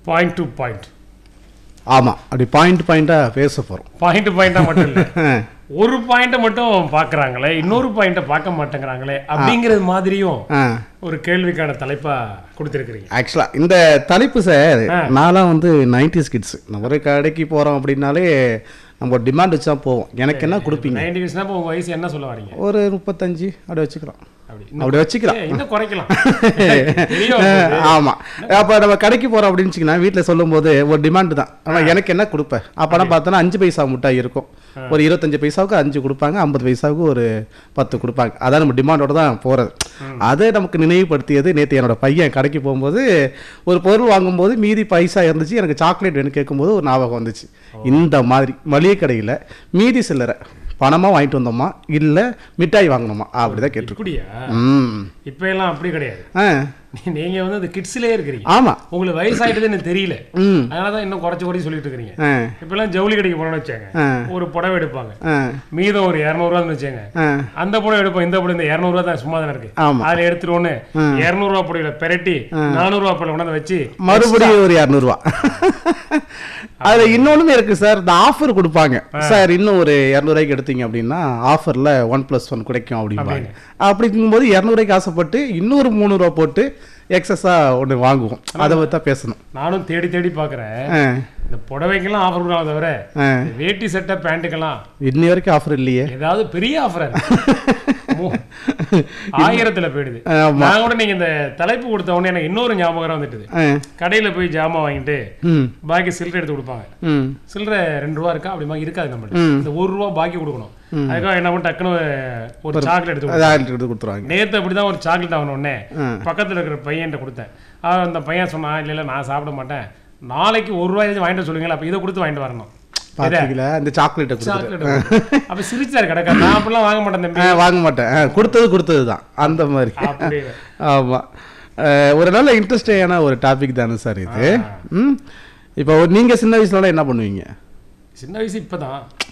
Point to point ஆமாம் அப்படி point பாயிண்ட்டாக பேச போகிறோம் பாயிண்ட் பாயிண்டா மட்டும் இல்ல ஒரு பாயிண்ட்டை மட்டும் பார்க்கறாங்களே இன்னொரு பாயிண்ட்டை பார்க்க மாட்டேங்கிறாங்களே அப்படிங்கிறது மாதிரியும் ஆ ஒரு கேள்விக்கான தலைப்பா கொடுத்துருக்கிறீங்க ஆக்சுவலாக இந்த தலைப்பு சார் நான்லாம் வந்து நைன்டிஸ் கிட்ஸ் நம்ம ஒரு கடைக்கு போகிறோம் அப்படின்னாலே நம்ம ஒரு டிமாண்ட் வச்சு தான் போவோம் எனக்கு என்ன கொடுப்பீங்க நைன்டி கிட்ஸ்னா இப்போ உங்க வயசு என்ன சொல்ல வரீங்க ஒரு முப்பத்தஞ்சு அப்படி வச்சுக்கலாம் அப்படி அப்படி வச்சுக்கலாம் ஏய், இன்னும் குறைக்கலாம் தெரியும் ஆமாம் அப்போ நம்ம கடைக்கு போகிறோம் அப்படின்னு வச்சுக்கினா வீட்டில் சொல்லும்போது ஒரு டிமாண்டு தான் ஆனால் எனக்கு என்ன கொடுப்பேன் அப்போனா பார்த்தோன்னா அஞ்சு பைசா முட்டாய் இருக்கும் ஒரு இருபத்தஞ்சு பைசாவுக்கு அஞ்சு கொடுப்பாங்க ஐம்பது பைசாவுக்கு ஒரு பத்து கொடுப்பாங்க அதான் நம்ம டிமாண்டோட தான் போகிறது அதை நமக்கு நினைவுபடுத்தியது நேற்று என்னோட பையன் கடைக்கு போகும்போது ஒரு பொருள் வாங்கும்போது மீதி பைசா இருந்துச்சு எனக்கு சாக்லேட் வேணும் கேட்கும்போது ஒரு ஞாபகம் வந்துச்சு இந்த மாதிரி மளிகை கடையில் மீதி சில்லறை பணமாக வாங்கிட்டு வந்தோமா இல்லை மிட்டாய் வாங்கணுமா அப்படிதான் கேட்டிருக்கோம் இப்படியா ம் இப்ப எல்லாம் அப்படி கிடையாது ஆ நீங்க வந்து இந்த கிட்ஸ்லயே இருக்கிறீங்க ஆமாம் உங்களுக்கு வயசாயிட்டது எனக்கு தெரியல ம் அதனாலதான் இன்னும் குறைச்சு குறைச்சு சொல்லிட்டு இருக்கிறீங்க ஆ இப்ப எல்லாம் ஜவுளி கடைக்கு போனோம்னு வச்சாங்க ஆ ஒரு புடவை எடுப்பாங்க ஆ மீதம் ஒரு இரநூறுவான்னு வச்சாங்க ஆ அந்த புடவை எடுப்போம் இந்த புடவை இந்த இரநூறுவா தான் சும்மா தானே இருக்கு ஆமா. அதுல எடுத்துருவோன்னு இரநூறுவா புடவையில பெரட்டி நானூறுவா புடவை கொண்டாந்து வச்சு மறுபடியும் ஒரு இரநூறுவா அதுல இன்னொன்னுமே இருக்கு சார் இந்த ஆஃபர் கொடுப்பாங்க சார் இன்னும் ஒரு இரநூறுவாய்க்கு எடுத்தீங்க அப்படின்னா ஆஃபர்ல ஒன் பிளஸ் ஒன் கிடைக்கும் அப்படிம்பாங்க அப்படிங்கும்போது இரநூறுவாய்க்கு ஆசைப்பட்டு இன்னொரு மூணு ரூபா போட்டு எக்ஸஸா ஒன்று வாங்குவோம் அதை பற்றி தான் பேசணும் நானும் தேடி தேடி பாக்குறேன் ஆ, இந்த புடவைக்கெல்லாம் ஆஃபர் கொடுக்கலாம் தவிர ஆ. இந்த வேட்டி சட்டை பேண்ட்டுக்கெல்லாம் இன்னி வரைக்கும் ஆஃபர் இல்லையே ஏதாவது பெரிய ஆஃபர் ஆயிரத்துல போயிடுது ஆமா. நான் கூட நீங்க இந்த தலைப்பு கொடுத்த உடனே எனக்கு இன்னொரு ஞாபகம் வந்துட்டுது ஆ, கடையில போய் ஜாமான் வாங்கிட்டு ம் பாக்கி சில்லறை எடுத்து கொடுப்பாங்க ம் சில்லறை ரெண்டு ரூபா இருக்கா அப்படிமா இருக்காது நம்மள்ட்ட இந்த ஒரு ரூபா பாக்கி கொடுக்கணும் அதுக்காக என்ன பண்ண டக்குன்னு ஒரு சாக்லேட் எடுத்து கொடுத்தேன். அதை எடுத்து கொடுத்துருவாங்க நேத்து அப்படிதான் ஒரு சாக்லேட் வாங்கின உடனே ஆ. பக்கத்துல இருக்கிற பையன்கிட்ட கொடுத்தேன் அவன் அந்த பையன் சொன்னான் இல்ல இல்ல நான் சாப்பிட மாட்டேன் நாளைக்கு ஒரு ரூபாய் வாங்கிட்டு வர சொல்லுங்களா அப்ப இதை கொடுத்து வாங்கிட்டு வரணும் பார்த்தீங்களா இந்த சாக்லேட்டை கொடுத்துட்டு சாக்லேட் அப்ப சிரிச்சாரு கடை நான் அப்படிலாம் வாங்க மாட்டேன் தம்பி ஆ, வாங்க மாட்டேன் ஆ, கொடுத்தது கொடுத்தது தான் அந்த மாதிரி அப்படி ஆமாம் ஒரு நல்ல இன்ட்ரெஸ்டிங்கான ஒரு டாபிக் தானே சார் இது ம் இப்போ நீங்கள் சின்ன வயசுலலாம் என்ன பண்ணுவீங்க சின்ன வயசு இப்பதான்